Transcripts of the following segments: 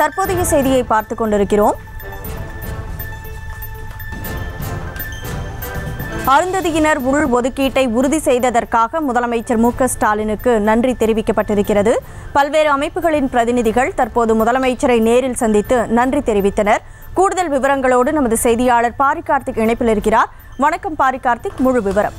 தற்போதைய செய்தியை பார்த்துக் கொண்டிருக்கிறோம் அருந்ததியினர் உள் ஒதுக்கீட்டை உறுதி செய்ததற்காக முதலமைச்சர் மு க ஸ்டாலினுக்கு நன்றி தெரிவிக்கப்பட்டிருக்கிறது பல்வேறு அமைப்புகளின் பிரதிநிதிகள் தற்போது முதலமைச்சரை நேரில் சந்தித்து நன்றி தெரிவித்தனர் கூடுதல் விவரங்களோடு நமது செய்தியாளர் பாரி கார்த்திக் இணைப்பில் இருக்கிறார் வணக்கம் பாரி கார்த்திக் முழு விவரம்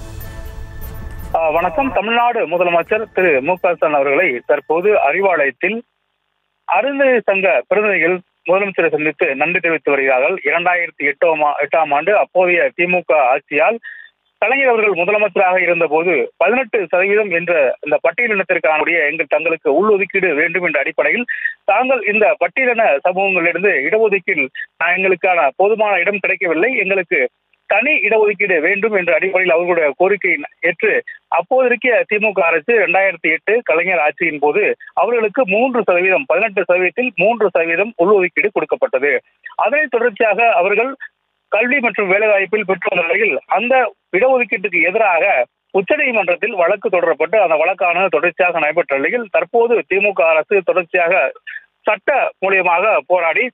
ஆஹ் வணக்கம் தமிழ்நாடு முதலமைச்சர் திரு மு க ஸ்டாலின் அவர்களை தற்போது அறிவாலயத்தில் அருந்ததி சங்க பிரதிநிதிகள் முதலமைச்சரை சந்தித்து நன்றி தெரிவித்து வருகிறார்கள் இரண்டாயிரத்தி எட்டாம் ஆ- எட்டாம் ஆண்டு அப்போதைய திமுக ஆட்சியால் கலைஞர் அவர்கள் முதலமைச்சராக இருந்தபோது பதினெட்டு சதவீதம் என்ற இந்த பட்டியலினத்திற்கான உடைய எங்கள் தங்களுக்கு உள்ஒதுக்கீடு வேண்டும் என்ற அடிப்படையில் தாங்கள் இந்த பட்டியலின சமூகங்களிலிருந்து இடஒதுக்கீடு நான் எங்களுக்கான போதுமான இடம் கிடைக்கவில்லை எங்களுக்கு தனி இடஒதுக்கீடு வேண்டும் என்ற அடிப்படையில் அவர்களுடைய கோரிக்கையை ஏற்று அப்போதைக்கு திமுக அரசு இரண்டாயிரத்தி எட்டு கலைஞர் ஆட்சியின் போது அவர்களுக்கு மூன்று சதவீதம் பதினெட்டு சதவீதத்தில் மூன்று சதவீதம் உள்ஒதுக்கீடு கொடுக்கப்பட்டது அதனைத் தொடர்ச்சியாக அவர்கள் கல்வி மற்றும் வேலைவாய்ப்பில் பெற்று வந்த நிலையில் அந்த இடஒதுக்கீட்டுக்கு எதிராக உச்சநீதிமன்றத்தில் வழக்கு தொடரப்பட்டு அந்த வழக்கானது தொடர்ச்சியாக நடைபெற்ற நிலையில் தற்போது திமுக அரசு தொடர்ச்சியாக சட்ட மூலியமாக போராடி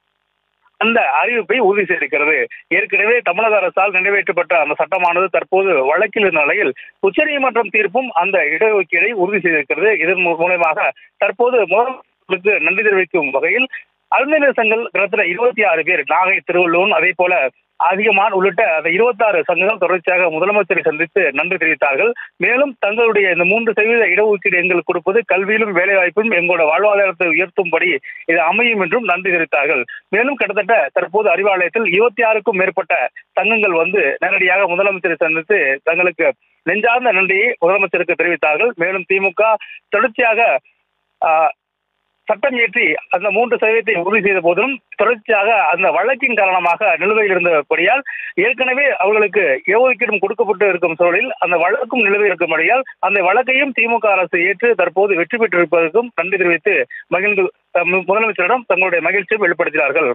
அந்த அறிவிப்பை உறுதி செய்திருக்கிறது ஏற்கனவே தமிழக அரசால் நிறைவேற்றப்பட்ட அந்த சட்டமானது தற்போது வழக்கில் இருந்த நிலையில் உச்சநீதிமன்றம் தீர்ப்பும் அந்த இடஒதுக்கீடை உறுதி செய்திருக்கிறது இதன் மூ- மூலமாக தற்போது முதலமைச்சருக்கு நன்றி தெரிவிக்கும் வகையில் அருந்தினர் சங்கங்கள் கிட்டத்தட்ட இருபத்தி ஆறு பேர் நாகை திருவள்ளூர் அதே போல அதிகமான் உள்ளிட்ட அந்த இருபத்தாறு சங்கங்கள் தொடர்ச்சியாக முதலமைச்சரை சந்தித்து நன்றி தெரிவித்தார்கள் மேலும் தங்களுடைய இந்த மூன்று சதவீத இடஒதுக்கீடு எங்களுக்கு கொடுப்பது கல்வியிலும் வேலைவாய்ப்பிலும் எங்களோட வாழ்வாதாரத்தை உயர்த்தும்படி இது அமையும் என்றும் நன்றி தெரிவித்தார்கள் மேலும் கிட்டத்தட்ட தற்போது அறிவாலயத்தில் இருபத்தி ஆறுக்கும் மேற்பட்ட சங்கங்கள் வந்து நேரடியாக முதலமைச்சரை சந்தித்து தங்களுக்கு நெஞ்சார்ந்த நன்றியை முதலமைச்சருக்கு தெரிவித்தார்கள் மேலும் திமுக தொடர்ச்சியாக ஆஹ், சட்டம் இயற்றி அந்த மூன்று சதவீதத்தை உறுதி செய்த போதிலும் தொடர்ச்சியாக அந்த வழக்கின் காரணமாக நிலுவையில் இருந்தபடியால் ஏற்கனவே அவர்களுக்கு இடஒதுக்கீடும் கொடுக்கப்பட்டு இருக்கும் சூழலில் அந்த வழக்கும் நிலுவையில் இருக்கும்படியால் அந்த வழக்கையும் திமுக அரசு ஏற்று தற்போது வெற்றி பெற்றிருப்பதற்கும் நன்றி தெரிவித்து மகிழ்ந்து அஹ், மு- முதலமைச்சரிடம் தங்களுடைய மகிழ்ச்சியை வெளிப்படுத்தினார்கள்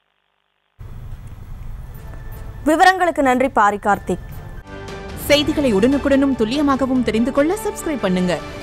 விவரங்களுக்கு நன்றி பாரி கார்த்திக் செய்திகளை உடனுக்குடனும் துல்லியமாகவும் தெரிந்து கொள்ள சப்ஸ்கிரைப் பண்ணுங்க